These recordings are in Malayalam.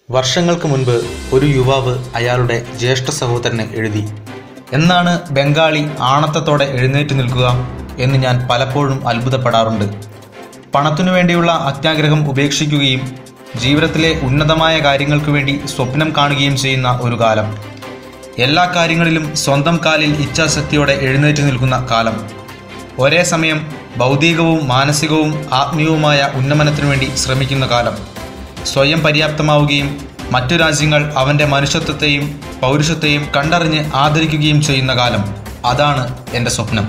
വർഷങ്ങൾക്ക് മുൻപ് ഒരു യുവാവ് അയാളുടെ ജ്യേഷ്ഠ സഹോദരന് എഴുതി എന്നാണ് ബംഗാളി ആണത്തത്തോടെ എഴുന്നേറ്റ് നിൽക്കുക എന്ന് ഞാൻ പലപ്പോഴും അത്ഭുതപ്പെടാറുണ്ട് പണത്തിനു വേണ്ടിയുള്ള അത്യാഗ്രഹം ഉപേക്ഷിക്കുകയും ജീവിതത്തിലെ ഉന്നതമായ കാര്യങ്ങൾക്ക് വേണ്ടി സ്വപ്നം കാണുകയും ചെയ്യുന്ന ഒരു കാലം എല്ലാ കാര്യങ്ങളിലും സ്വന്തം കാലിൽ ഇച്ഛാശക്തിയോടെ എഴുന്നേറ്റ് നിൽക്കുന്ന കാലം ഒരേ സമയം ഭൗതികവും മാനസികവും ആത്മീയവുമായ ഉന്നമനത്തിനു വേണ്ടി ശ്രമിക്കുന്ന കാലം സ്വയം പര്യാപ്തമാവുകയും മറ്റു രാജ്യങ്ങൾ അവൻ്റെ മനുഷ്യത്വത്തെയും പൗരുഷത്തെയും കണ്ടറിഞ്ഞ് ആദരിക്കുകയും ചെയ്യുന്ന കാലം അതാണ് എൻ്റെ സ്വപ്നം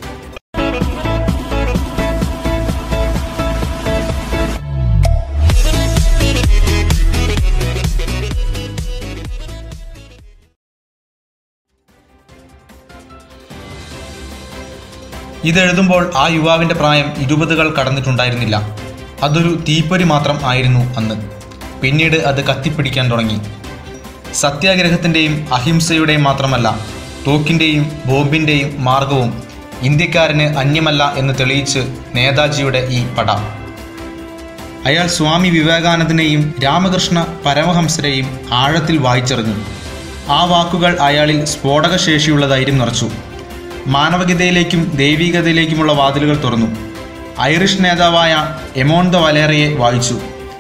ഇതെഴുതുമ്പോൾ ആ യുവാവിന്റെ പ്രായം ഇരുപതുകൾ കടന്നിട്ടുണ്ടായിരുന്നില്ല അതൊരു തീപ്പൊരി മാത്രം ആയിരുന്നു അന്ന് പിന്നീട് അത് കത്തിപ്പിടിക്കാൻ തുടങ്ങി സത്യാഗ്രഹത്തിൻ്റെയും അഹിംസയുടെയും മാത്രമല്ല തോക്കിൻ്റെയും ബോംബിൻ്റെയും മാർഗവും ഇന്ത്യക്കാരന് അന്യമല്ല എന്ന് തെളിയിച്ച് നേതാജിയുടെ ഈ പട അയാൾ സ്വാമി വിവേകാനന്ദനെയും രാമകൃഷ്ണ പരമഹംസരെയും ആഴത്തിൽ വായിച്ചറിഞ്ഞു ആ വാക്കുകൾ അയാളിൽ സ്ഫോടക ശേഷിയുള്ള ധൈര്യം നിറച്ചു മാനവികതയിലേക്കും ദൈവികതയിലേക്കുമുള്ള വാതിലുകൾ തുറന്നു ഐറിഷ് നേതാവായ എമോൺ ദ വലേറയെ വായിച്ചു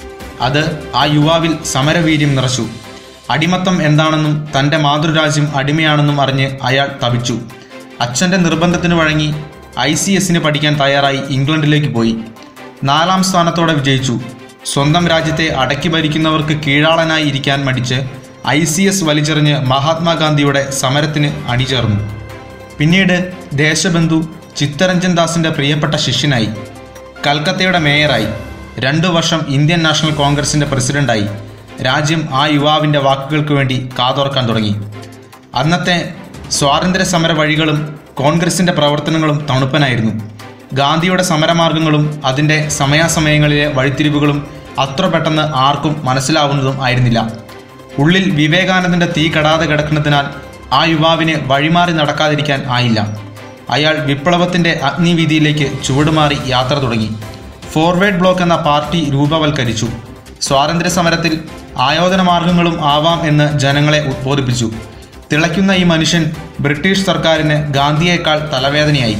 അത് ആ യുവാവിൽ സമരവീര്യം നിറച്ചു അടിമത്തം എന്താണെന്നും തൻ്റെ മാതൃരാജ്യം അടിമയാണെന്നും അറിഞ്ഞ് അയാൾ തപിച്ചു അച്ഛൻ്റെ നിർബന്ധത്തിന് വഴങ്ങി ഐ സി എസിന് പഠിക്കാൻ തയ്യാറായി ഇംഗ്ലണ്ടിലേക്ക് പോയി നാലാം സ്ഥാനത്തോടെ വിജയിച്ചു സ്വന്തം രാജ്യത്തെ അടക്കി ഭരിക്കുന്നവർക്ക് കീഴാളനായി ഇരിക്കാൻ മടിച്ച് ഐ സി എസ് വലിച്ചെറിഞ്ഞ് മഹാത്മാഗാന്ധിയുടെ സമരത്തിന് അണിചേർന്നു പിന്നീട് ദേശബന്ധു ചിത്തരഞ്ജൻ ദാസിന്റെ പ്രിയപ്പെട്ട ശിഷ്യനായി കൽക്കത്തയുടെ മേയറായി രണ്ടു വർഷം ഇന്ത്യൻ നാഷണൽ കോൺഗ്രസിന്റെ പ്രസിഡന്റായി രാജ്യം ആ യുവാവിന്റെ വാക്കുകൾക്ക് വേണ്ടി കാതോർക്കാൻ തുടങ്ങി അന്നത്തെ സ്വാതന്ത്ര്യ സമര വഴികളും കോൺഗ്രസിന്റെ പ്രവർത്തനങ്ങളും തണുപ്പനായിരുന്നു ഗാന്ധിയുടെ സമരമാർഗങ്ങളും അതിൻ്റെ സമയാസമയങ്ങളിലെ വഴിത്തിരിവുകളും അത്ര പെട്ടെന്ന് ആർക്കും മനസ്സിലാവുന്നതും ആയിരുന്നില്ല ഉള്ളിൽ വിവേകാനന്ദന്റെ തീ കടാതെ കിടക്കുന്നതിനാൽ ആ യുവാവിന് വഴിമാറി നടക്കാതിരിക്കാൻ ആയില്ല അയാൾ വിപ്ലവത്തിന്റെ അഗ്നിവീതിയിലേക്ക് ചുവടുമാറി യാത്ര തുടങ്ങി ഫോർവേഡ് ബ്ലോക്ക് എന്ന പാർട്ടി രൂപവൽക്കരിച്ചു സ്വാതന്ത്ര്യ സമരത്തിൽ ആയോധന മാർഗങ്ങളും ആവാം എന്ന് ജനങ്ങളെ ഉദ്ബോധിപ്പിച്ചു തിളയ്ക്കുന്ന ഈ മനുഷ്യൻ ബ്രിട്ടീഷ് സർക്കാരിന് ഗാന്ധിയേക്കാൾ തലവേദനയായി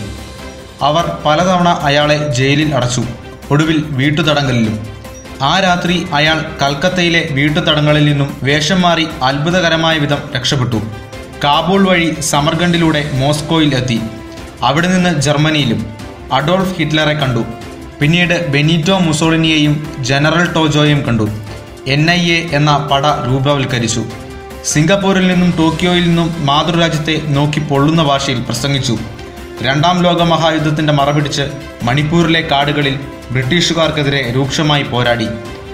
അവർ പലതവണ അയാളെ ജയിലിൽ അടച്ചു ഒടുവിൽ വീട്ടുതടങ്കലിലും ആ രാത്രി അയാൾ കൽക്കത്തയിലെ വീട്ടുതടങ്ങളിൽ നിന്നും വേഷം മാറി അത്ഭുതകരമായ വിധം രക്ഷപ്പെട്ടു കാബൂൾ വഴി സമർഖണ്ഡിലൂടെ മോസ്കോയിൽ എത്തി അവിടെ നിന്ന് ജർമ്മനിയിലും അഡോൾഫ് ഹിറ്റ്ലറെ കണ്ടു പിന്നീട് ബെനീറ്റോ മുസോളിനിയെയും ജനറൽ ടോജോയും കണ്ടു എൻ ഐ എ എന്ന പട രൂപവൽക്കരിച്ചു സിംഗപ്പൂരിൽ നിന്നും ടോക്കിയോയിൽ നിന്നും മാതൃരാജ്യത്തെ നോക്കി പൊള്ളുന്ന ഭാഷയിൽ പ്രസംഗിച്ചു രണ്ടാം ലോക മഹായുദ്ധത്തിന്റെ മറപിടിച്ച് മണിപ്പൂരിലെ കാടുകളിൽ ബ്രിട്ടീഷുകാർക്കെതിരെ രൂക്ഷമായി പോരാടി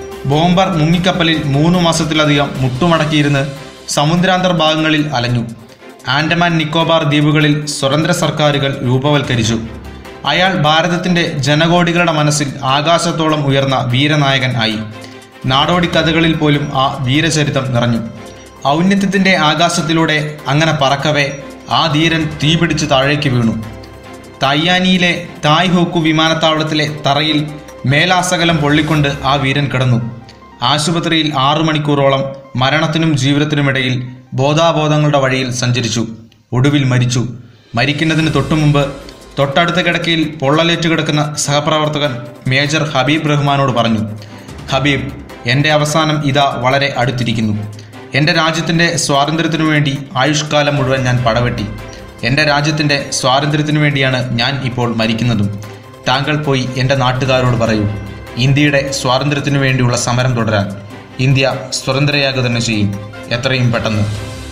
ബോംബർ മുങ്ങിക്കപ്പലിൽ മൂന്ന് മാസത്തിലധികം മുട്ടുമടക്കിയിരുന്ന് സമുദ്രാന്തർ ഭാഗങ്ങളിൽ അലഞ്ഞു ആൻഡമാൻ നിക്കോബാർ ദ്വീപുകളിൽ സ്വതന്ത്ര സർക്കാരുകൾ രൂപവൽക്കരിച്ചു അയാൾ ഭാരതത്തിന്റെ ജനകോടികളുടെ മനസ്സിൽ ആകാശത്തോളം ഉയർന്ന വീരനായകൻ ആയി നാടോടി കഥകളിൽ പോലും ആ വീരചരിതം നിറഞ്ഞു ഔന്നത്യത്തിന്റെ ആകാശത്തിലൂടെ അങ്ങനെ പറക്കവേ ആ ധീരൻ തീപിടിച്ച് താഴേക്ക് വീണു തയ്യാനിയിലെ തായ് ഹോക്കു വിമാനത്താവളത്തിലെ തറയിൽ മേലാസകലം പൊള്ളിക്കൊണ്ട് ആ വീരൻ കിടന്നു ആശുപത്രിയിൽ ആറു മണിക്കൂറോളം മരണത്തിനും ജീവിതത്തിനുമിടയിൽ ബോധാബോധങ്ങളുടെ വഴിയിൽ സഞ്ചരിച്ചു ഒടുവിൽ മരിച്ചു മരിക്കുന്നതിന് തൊട്ടുമുമ്പ് തൊട്ടടുത്ത കിടക്കയിൽ പൊള്ളലേറ്റ് കിടക്കുന്ന സഹപ്രവർത്തകൻ മേജർ ഹബീബ് റഹ്മാനോട് പറഞ്ഞു ഹബീബ് എൻ്റെ അവസാനം ഇതാ വളരെ അടുത്തിരിക്കുന്നു എൻ്റെ രാജ്യത്തിൻ്റെ സ്വാതന്ത്ര്യത്തിനു വേണ്ടി ആയുഷ്കാലം മുഴുവൻ ഞാൻ പടവെട്ടി എൻ്റെ രാജ്യത്തിൻ്റെ സ്വാതന്ത്ര്യത്തിനു വേണ്ടിയാണ് ഞാൻ ഇപ്പോൾ മരിക്കുന്നതും താങ്കൾ പോയി എൻ്റെ നാട്ടുകാരോട് പറയൂ ഇന്ത്യയുടെ സ്വാതന്ത്ര്യത്തിനു വേണ്ടിയുള്ള സമരം തുടരാൻ ഇന്ത്യ സ്വതന്ത്രയാകുക തന്നെ ചെയ്യും എത്രയും പെട്ടെന്ന്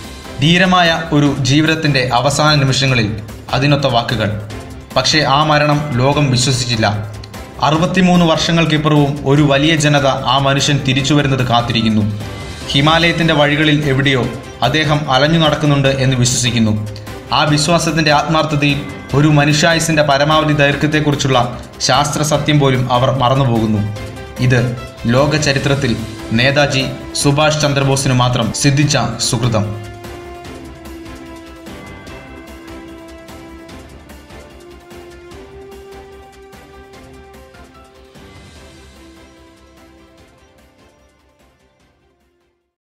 ധീരമായ ഒരു ജീവിതത്തിൻ്റെ അവസാന നിമിഷങ്ങളിൽ അതിനൊത്ത വാക്കുകൾ പക്ഷേ ആ മരണം ലോകം വിശ്വസിച്ചില്ല അറുപത്തിമൂന്ന് വർഷങ്ങൾക്കിപ്പുറവും ഒരു വലിയ ജനത ആ മനുഷ്യൻ തിരിച്ചു വരുന്നത് കാത്തിരിക്കുന്നു ഹിമാലയത്തിന്റെ വഴികളിൽ എവിടെയോ അദ്ദേഹം അലഞ്ഞു നടക്കുന്നുണ്ട് എന്ന് വിശ്വസിക്കുന്നു ആ വിശ്വാസത്തിന്റെ ആത്മാർത്ഥതയിൽ ഒരു മനുഷ്യായുസിന്റെ പരമാവധി ദൈർഘ്യത്തെക്കുറിച്ചുള്ള ശാസ്ത്ര സത്യം പോലും അവർ മറന്നുപോകുന്നു ഇത് ലോക ചരിത്രത്തിൽ നേതാജി സുഭാഷ് ചന്ദ്രബോസിന് മാത്രം സിദ്ധിച്ച സുഹൃതം